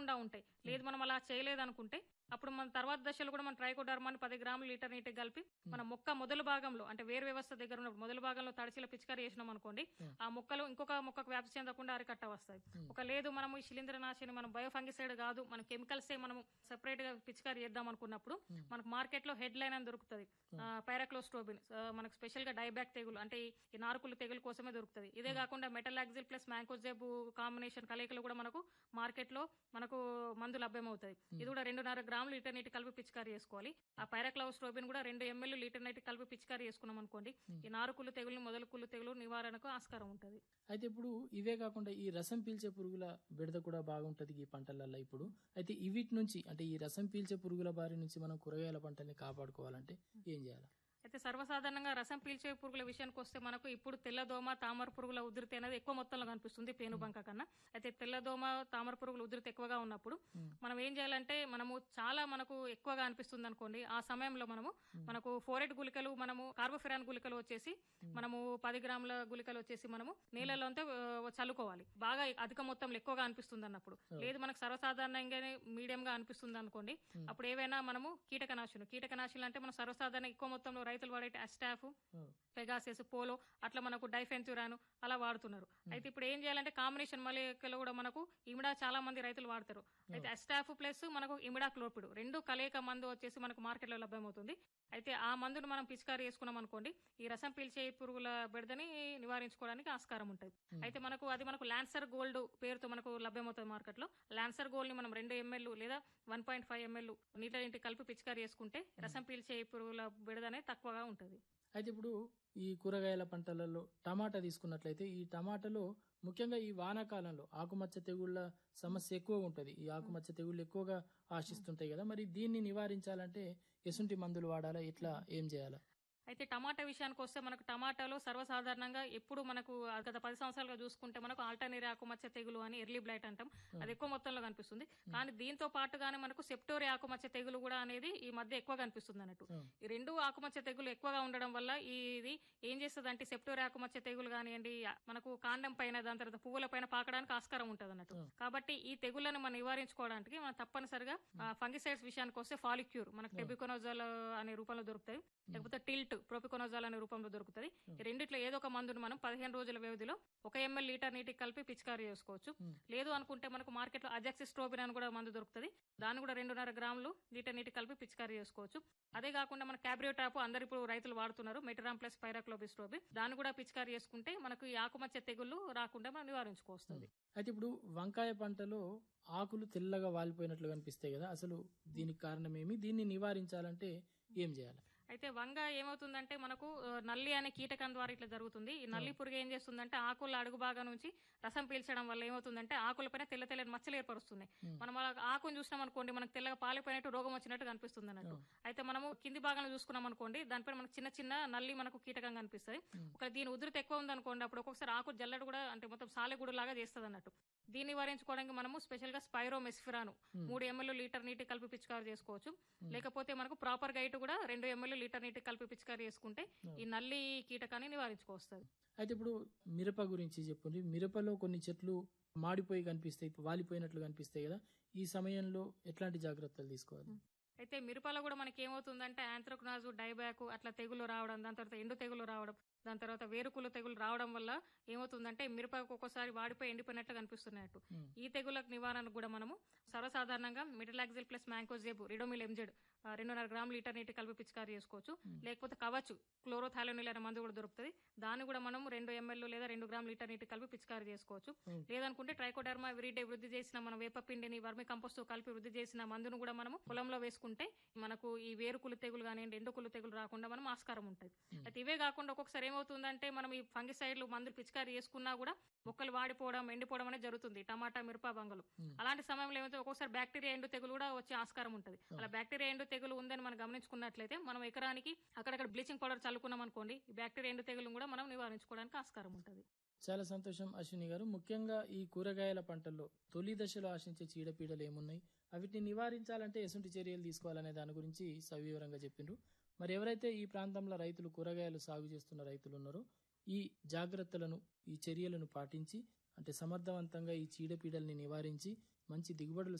రాకుండా ఉంటాయి లేదు మనం అలా చేయలేదనుకుంటే అప్పుడు మన తర్వాత దశలో కూడా మనం ట్రైకోడర్మాని పది గ్రాములు లీటర్ నీటికి కలిపి మన మొక్క మొదలు భాగంలో అంటే వేరు వ్యవస్థ దగ్గర ఉన్నప్పుడు మొదలు భాగంలో తడిచిల పిచికారి చేసినాం అనుకోండి ఆ మొక్కలు ఇంకొక మొక్కకు వ్యాప్తి చెందకుండా అరికట్ట వస్తాయి ఒక లేదు మనము ఈ శిలీంద్రనాశిని మనం బయోఫంగిసైడ్ కాదు మన కెమికల్సే మనం సెపరేట్ గా పిచికారి చేద్దాం అనుకున్నప్పుడు మనకు మార్కెట్ లో హెడ్ లైన్ అని దొరుకుతుంది పైరాక్లోస్ట్రోబిన్ మనకు స్పెషల్ గా డైబ్యాక్ తెగులు అంటే ఈ నారుకులు తెగులు కోసమే దొరుకుతుంది ఇదే కాకుండా మెటలాక్సిల్ ప్లస్ మ్యాంకోజెబ్ కాంబినేషన్ కలయికలు కూడా మనకు మార్కెట్ లో మనకు మందు లభ్యమవుతుంది ఇది కూడా రెండున్నర గ్రాములు లీటర్ నీటి కలిపి పిచికారి చేసుకోవాలి ఆ పైరాక్లోస్ట్రోబిన్ కూడా రెండు ఎంఎల్ లీటర్ నీటి కలిపి పిచికారి చేసుకున్నాం అనుకోండి ఈ నారుకులు తెగులు మొదలుకులు తెగులు నివారణకు ఆస్కారం ఉంటుంది అయితే ఇప్పుడు ఇవే కాకుండా ఈ రసం పీల్చే పురుగుల బెడద కూడా బాగుంటది ఈ పంటలలో ఇప్పుడు అయితే వీటి నుంచి అంటే ఈ రసం పీల్చే పురుగుల బారి నుంచి మనం కూరగాయల పంటల్ని కాపాడుకోవాలంటే ఏం చేయాలి అయితే సర్వసాధారణంగా రసం పీల్చే పురుగుల విషయానికి వస్తే మనకు ఇప్పుడు తెల్లదోమ తామర పురుగుల ఉధృతి అనేది ఎక్కువ మొత్తంలో కనిపిస్తుంది పేనుబంక కన్నా అయితే తెల్లదోమ తామర పురుగుల ఉధృతి ఎక్కువగా ఉన్నప్పుడు మనం ఏం చేయాలంటే మనము చాలా మనకు ఎక్కువగా అనిపిస్తుంది అనుకోండి ఆ సమయంలో మనము మనకు ఫోరెట్ గుళికలు మనము కార్బోఫెరాన్ గుళికలు వచ్చేసి మనము పది గ్రాముల గుళికలు వచ్చేసి మనము నీళ్ళలో అంతా ఆ, చల్లుకోవాలి బాగా అధిక మొత్తంలో ఎక్కువగా అనిపిస్తుంది అన్నప్పుడు లేదు మనకు సర్వసాధారణంగానే మీడియం గా అనిపిస్తుంది అనుకోండి అప్పుడు ఏవైనా మనము కీటకనాశులు కీటకనాశులు అంటే మనం సర్వసాధారణ ఎక్కువ మొత్తంలో రైతులు వాడే అస్టాఫ్ పెగాసెస్ పోలో అట్లా మనకు డైఫెన్తురాను అలా వాడుతున్నారు అయితే ఇప్పుడు ఏం చేయాలంటే కాంబినేషన్ మలేకలు కూడా మనకు ఇమిడా చాలా మంది రైతులు వాడతారు అయితే అస్టాఫ్ ప్లస్ మనకు ఇమిడా క్లోపిడ్ రెండు కలయిక మందు వచ్చేసి మనకు మార్కెట్లో లభ్యమవుతుంది అయితే ఆ మందును మనం పిచికారి చేసుకున్నాం అనుకోండి ఈ రసం పీల్చే పురుగుల బెడదని నివారించుకోవడానికి ఆస్కారం ఉంటుంది అయితే మనకు అది మనకు లాన్సర్ గోల్డ్ పేరుతో మనకు లభ్యమవుతుంది మార్కెట్ లో లాన్సర్ గోల్డ్ ని మనం రెండు ఎంఎల్ లేదా వన్ పాయింట్ ఫైవ్ ఎంఎల్ నీళ్ళ ఇంటి కలిపి పిచికారి చేసుకుంటే రసం పీల్చే పురుగుల బెడద అనేది తక్కువగా ఉంటుంది అయితే ఇప్పుడు ఈ కూరగాయల పంటలలో టమాటా తీసుకున్నట్లయితే ఈ టమాటాలో ముఖ్యంగా ఈ వానాకాలంలో ఆకుమచ్చ తెగుళ్ళ సమస్య ఎక్కువ ఉంటది ఈ ఆకుమచ్చ తెగుళ్ళు ఎక్కువగా ఆశిస్తుంటాయి కదా మరి దీన్ని నివారించాలంటే ఎసుంటి మందులు వాడాలా ఇట్లా ఏం చేయాలా అయితే టమాటా విషయానికి వస్తే మనకు టమాటాలో సర్వసాధారణంగా ఎప్పుడు మనకు గత పది సంవత్సరాలుగా చూసుకుంటే మనకు ఆల్టర్నేరియా ఆకుమచ్చ తెగులు అని ఎర్లీ బ్లైట్ అంటాం అది ఎక్కువ మొత్తంలో కనిపిస్తుంది కానీ దీంతో పాటుగానే మనకు సెప్టోరియా ఆకుమచ్చ తెగులు కూడా అనేది ఈ మధ్య ఎక్కువ కనిపిస్తుంది అన్నట్టు ఈ రెండు ఆకుమచ్చ తెగులు ఎక్కువగా ఉండడం వల్ల ఈ ఇది ఏం చేస్తుంది అంటే సెప్టోరియా ఆకుమచ్చ తెగులు కానివ్వండి మనకు కాండం పైన దాని తర్వాత పువ్వుల పైన పాకడానికి ఆస్కారం ఉంటుంది అన్నట్టు కాబట్టి ఈ తెగుళ్లను మనం నివారించుకోవడానికి మనం తప్పనిసరిగా ఫంగిసైడ్స్ విషయానికి వస్తే ఫాలిక్యూర్ మనకు టెబికోనోజాల్ అనే రూపంలో దొరుకుతాయి లేకపోతే టిల్ట్ ప్రోపికోనోజాల్ అనే రూపంలో దొరుకుతుంది ఈ రెండిట్లో ఏదో ఒక మందును మనం పదిహేను రోజుల వ్యవధిలో ఒక ఎంఎల్ లీటర్ నీటికి కలిపి పిచికారీ చేసుకోవచ్చు లేదు అనుకుంటే మనకు మార్కెట్ లో అజాక్సిస్ట్రోబిన్ అని కూడా మందు దొరుకుతుంది దాన్ని కూడా రెండున్నర గ్రాములు లీటర్ నీటికి కలిపి పిచికారీ చేసుకోవచ్చు అదే కాకుండా మన క్యాబ్రియోటాప్ అందరు ఇప్పుడు రైతులు వాడుతున్నారు మెటరామ్ ప్లస్ పైరాక్లోబిస్ట్రోబి దాన్ని కూడా పిచికారీ చేసుకుంటే మనకు ఈ ఆకుమచ్చ తెగుళ్ళు రాకుండా మనం నివారించుకోవస్తుంది అయితే ఇప్పుడు వంకాయ పంటలో ఆకులు తెల్లగా వాలిపోయినట్లు కనిపిస్తాయి కదా అసలు దీనికి కారణం ఏమి దీన్ని నివారించాలంటే ఏం చేయాలి అయితే వంగ ఏమవుతుందంటే మనకు ఆ, నల్లి అనే కీటకం ద్వారా ఇట్లా జరుగుతుంది ఈ నల్లి పురుగు ఏం చేస్తుందంటే ఆకుల అడుగు భాగం నుంచి రసం పీల్చడం వల్ల ఏమవుతుందంటే ఆకులపైన తెల్ల తెల్లని మచ్చలు ఏర్పరుస్తున్నాయి మనం అలా ఆకును చూసినాం అనుకోండి మనకు తెల్లగా పాలిపోయినట్టు రోగం వచ్చినట్టు కనిపిస్తుంది అన్నట్టు అయితే మనము కింది భాగంలో చూసుకున్నాం అనుకోండి దానిపైన మనకు చిన్న చిన్న నల్లి మనకు కీటకం కనిపిస్తుంది ఒక దీని ఉధృతి ఎక్కువ ఉంది అనుకోండి అప్పుడు ఒక్కొక్కసారి ఆకు జల్లడు కూడా అంటే మొత్తం సాలెగూడు లాగా చేస్తుంది అన్నట్టు దీన్ని నివారించుకోవడానికి మనము స్పెషల్ గా స్పైరో మెస్ఫిరాను మూడు ఎంఎల్ లీటర్ నీటి కలిపి పిచికారి చేసుకోవచ్చు లేకపోతే మనకు ప్రాపర్ గైట్ కూడా రెండు ఎంఎల్ లీటర్ నీటి కలిపి పిచికారి చేసుకుంటే ఈ నల్లి కీటకాన్ని నివారించుకోవస్తుంది అయితే ఇప్పుడు మిరప గురించి చెప్పండి మిరపలో కొన్ని చెట్లు మాడిపోయి కనిపిస్తాయి వాలిపోయినట్లు కనిపిస్తాయి కదా ఈ సమయంలో ఎట్లాంటి జాగ్రత్తలు తీసుకోవాలి అయితే మిరపలో కూడా మనకి ఏమవుతుందంటే ఆంథ్రక్నాజు డైబ్యాక్ అట్లా తెగులు రావడం దాని తర్వాత ఎండు తెగులు రావడం దాని తర్వాత వేరుకులు తెగులు రావడం వల్ల ఏమవుతుందంటే మిరపకు ఒక్కోసారి వాడిపోయి ఎండిపోయినట్లు కనిపిస్తున్నట్టు ఈ తెగులకు నివారణకు కూడా మనము సర్వసాధారణంగా metalaxyl plus mancozeb Ridomil MZ రెండున్నర గ్రామ్ లీటర్ నీటి కలిపి పిచికారి చేసుకోవచ్చు లేకపోతే కవచ్చు క్లోరోథాలోనిల్ అనే మందు కూడా దొరుకుతుంది దాన్ని కూడా మనం రెండు ఎంఎల్ లేదా రెండు గ్రామ్ లీటర్ నీటి కలిపి పిచికారి చేసుకోవచ్చు లేదనుకుంటే ట్రైకోడర్మా విరిడే వృద్ధి చేసిన మన వేపపిండిని వర్మి కంపోస్ట్ కలిపి వృద్ధి చేసిన మందును కూడా మనం పొలంలో వేసుకుంటే మనకు ఈ వేరుకులు తెగులు కానివ్వండి ఎండుకులు తెగులు రాకుండా మనం ఆస్కారం ఉంటుంది అయితే ఇవే కాకుండా ఒక్కొక్కసారి ఏమవుతుందంటే మనం ఈ ఫంగిసైడ్లు మందులు పిచికారి చేసుకున్నా కూడా మొక్కలు వాడిపోవడం ఎండిపోవడం అనేది జరుగుతుంది టమాటా మిరప బంగలు అలాంటి సమయంలో ఏమైతే ఒక్కొక్కసారి బ్యాక్టీరియా ఎండు తెగులు కూడా వచ్చే ఆస్కారం ఉంటుంది అలా బ్యాక్టీరియా ఎండు తెగులు ఉందని మనం గమనించుకున్నట్లయితే మనం ఎకరానికి అక్కడక్కడ బ్లీచింగ్ పౌడర్ చల్లుకున్నాం అనుకోండి ఈ బ్యాక్టీరియా ఎండు తెగులు కూడా మనం నివారించుకోవడానికి ఆస్కారం ఉంటుంది చాలా సంతోషం అశ్విని గారు ముఖ్యంగా ఈ కూరగాయల పంటల్లో తొలి దశలో ఆశించే చీడపీడలు ఏమున్నాయి వీటిని నివారించాలంటే ఎటువంటి చర్యలు తీసుకోవాలనే దాని గురించి సవివరంగా చెప్పిండ్రు మరి ఎవరైతే ఈ ప్రాంతంలో రైతులు కూరగాయలు సాగు చేస్తున్న రైతులు ఉన్నారో ఈ జాగ్రత్తలను ఈ చర్యలను పాటించి అంటే సమర్థవంతంగా ఈ చీడపీడల్ని నివారించి మంచి దిగుబడులు